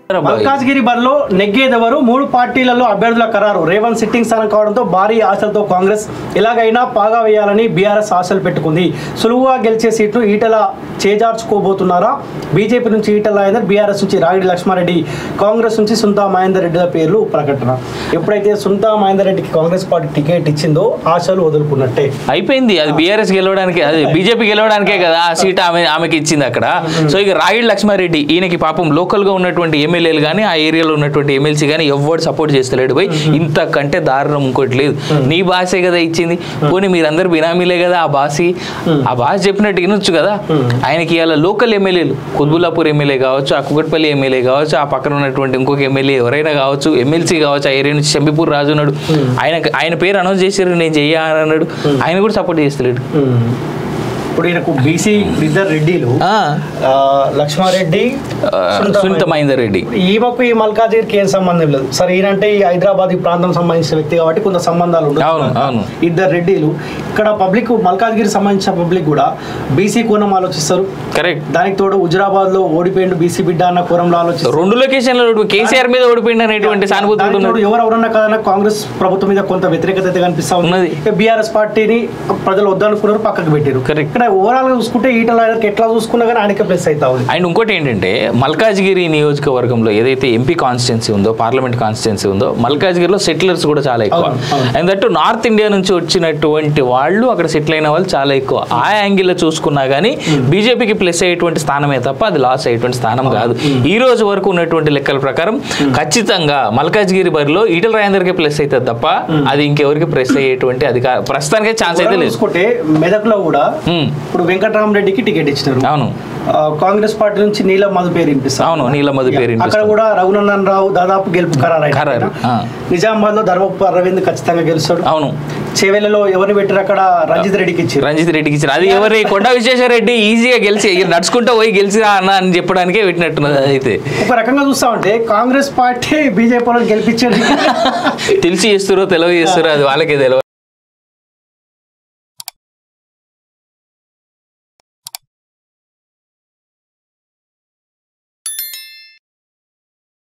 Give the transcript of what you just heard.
మల్కాజ్గిరి బరిలో నెగ్గేదెవరు మూడు పార్టీలలో అభ్యర్థుల ఖరారు రేవంత్ సిట్టింగ్ స్థానం కావడంతో భారీ ఆశలతో కాంగ్రెస్ ఎలాగైనా పాగా వేయాలని బీఆర్ఎస్ ఆశలు పెట్టుకుంది సులువుగా గెలిచే సీట్లు ఈటల చేజార్చుకోబోతున్నారా బీజేపీ నుంచి ఈటల రాజేందర్ బీఆర్ఎస్ నుంచి రాగిడి లక్ష్మారెడ్డి కాంగ్రెస్ నుంచి సుంతా మహేందర్ రెడ్డిల పేర్లు ప్రకటన ఎప్పుడైతే సుంతా మహేందర్ రెడ్డికి కాంగ్రెస్ పార్టీ టికెట్ ఇచ్చిందో ఆశలు వదులుకున్నట్టే అయిపోయింది అది బీఆర్ఎస్ గెలవడానికి అది బీజేపీ గెలవడానికే కదా ఆ సీట్ ఆమె ఆమెకి ఇచ్చింది అక్కడ సో ఇక రాగిడి లక్ష్మారెడ్డి ఈయనకి పాపం లోకల్ గా ఉన్నటువంటి ఎమ్మెల్యేలు కానీ ఆ ఏరియాలో ఉన్నటువంటి ఎమ్మెల్సీ కానీ ఎవరు సపోర్ట్ చేస్తలేడు పోయి ఇంతకంటే దారుణం ఇంకోటి లేదు నీ భాషే కదా ఇచ్చింది పోనీ మీరందరూ బినామీలే కదా ఆ భాషి ఆ భాష చెప్పినట్టు వినొచ్చు కదా ఆయనకి ఇవాళ లోకల్ ఎమ్మెల్యేలు కుత్బుల్లాపూర్ ఎమ్మెల్యే కావచ్చు ఆ కుకట్పల్లి ఎమ్మెల్యే కావచ్చు ఆ పక్కన ఉన్నటువంటి ఇంకొక ఎమ్మెల్యే ఎవరైనా కావచ్చు ఎమ్మెల్సీ కావచ్చు ఆ ఏరియా నుంచి శంబిపూర్ రాజు ఉన్నాడు ఆయన ఆయన పేరు అనౌన్స్ చేశారు నేను చెయ్యా అని అన్నాడు ఆయన కూడా సపోర్ట్ చేస్తలేడు ఇప్పుడు ఈయనకు బీసీ ఇద్దరు రెడ్డిలు ఆ, ఆ, లక్ష్మారెడ్డి ఆ, సునీత సునీత మహేందర్ రెడ్డి ఈమెకు ఈ మల్కాజిగిరికి ఏం సంబంధం లేదు సరే ఈయనంటే ఈ హైదరాబాద్ ఈ ప్రాంతం సంబంధించిన వ్యక్తి కాబట్టి కొంత సంబంధాలు అవును, ఉండవు అవును. ఇద్దరు రెడ్డిలు ఇక్కడ పబ్లిక్ మల్కాజ్గిరి సంబంధించిన పబ్లిక్ కూడా బీసీ కోణం ఆలోచిస్తారు కరెక్ట్ దానికి తోడు హుజరాబాద్ లో ఓడిపోయిండు బీసీ బిడ్డ అన్న కోణంలో ఆలోచిస్తారు రెండు లొకేషన్లో కేసీఆర్ మీద ఓడిపోయింది అనేటువంటి సానుభూతి దానికి ఉన్నాడు తోడు ఎవరు ఎవరన్నా కదన్నా కాంగ్రెస్ ప్రభుత్వం మీద కొంత వ్యతిరేకత అయితే కనిపిస్తా ఉన్నది. ఉన్నది బీఆర్ఎస్ పార్టీని ప్రజలు వద్దనుకున్నారు పక్కకు పెట్టారు Correct. ఇక్కడ ఓవరాల్ గా చూసుకుంటే ఈటల రాజర్కి ఎట్లా చూసుకున్నా కానీ ఆయనకే ప్లస్ అవుతా ఉంది అండ్ ఇంకోటి ఏంటంటే మల్కాజ్గిరి నియోజకవర్గంలో ఏదైతే ఎంపీ కాన్స్టిట్యున్సీ ఉందో పార్లమెంట్ కాన్స్టిట్యున్సీ ఉందో మల్కాజ్గిరిలో సెటిలర్స్ కూడా చాలా ఎక్కువ అవును, అవును. అండ్ దట్టు నార్త్ ఇండియా నుంచి వచ్చినటువంటి వాళ్ళు అక్కడ సెటిల్ అయిన వాళ్ళు చాలా ఎక్కువ ఆ యాంగిల్లో చూసుకున్నా కానీ బీజేపీకి ప్లస్ అయ్యేటువంటి స్థానమే తప్ప అది లాస్ అయ్యేటువంటి స్థానం కాదు ఈ రోజు వరకు ఉన్నటువంటి లెక్కల ప్రకారం ఖచ్చితంగా మల్కాజ్గిరి బరిలో ఈటల రాజేందర్కి ప్లస్ అవుతుంది తప్ప అది ఇంకెవరికి ప్లస్ అయ్యేటువంటి అధికార ప్రస్తుతానికే ఛాన్స్ అయితే ఓవరాల్ లేదు చూసుకుంటే మెదక్లో కూడా ఉమ్, ఇప్పుడు వెంకటరామరెడ్డికి టికెట్ ఇచ్చినారు అవును ఆ, కాంగ్రెస్ పార్టీ నుంచి నీలం మధు పేరు వినిపిస్తారు అవును, నీలం మధు పేరు అక్కడ వినిపిస్తుంది. కూడా రఘునందన్ రావు దాదాపు గెలుపు ఖరారు ఖరారు, ఆ. నిజామాబాద్ లో ధర్మపు అరవింద్ ఖచ్చితంగా గెలుస్తాడు అవును చేవెళ్ళలో ఎవరిని పెట్టారు అక్కడ రంజిత్ రెడ్డికి ఇచ్చారు రంజిత్ రెడ్డికి ఇచ్చారు అది ఎవరి కొండ విశ్వేశ్వరరెడ్డి ఈజీగా గెలిచి ఇక నడుచుకుంటూ పోయి గెలిచిరా అన్న అని చెప్పడానికే పెట్టినట్టున్నది అది అయితే ఒక రకంగా చూస్తా ఉంటే కాంగ్రెస్ పార్టీ బీజేపీ వాళ్ళని గెలిపించారు తెలిసి చేస్తారో తెలియ చేస్తారో అది వాళ్ళకే తెలియదు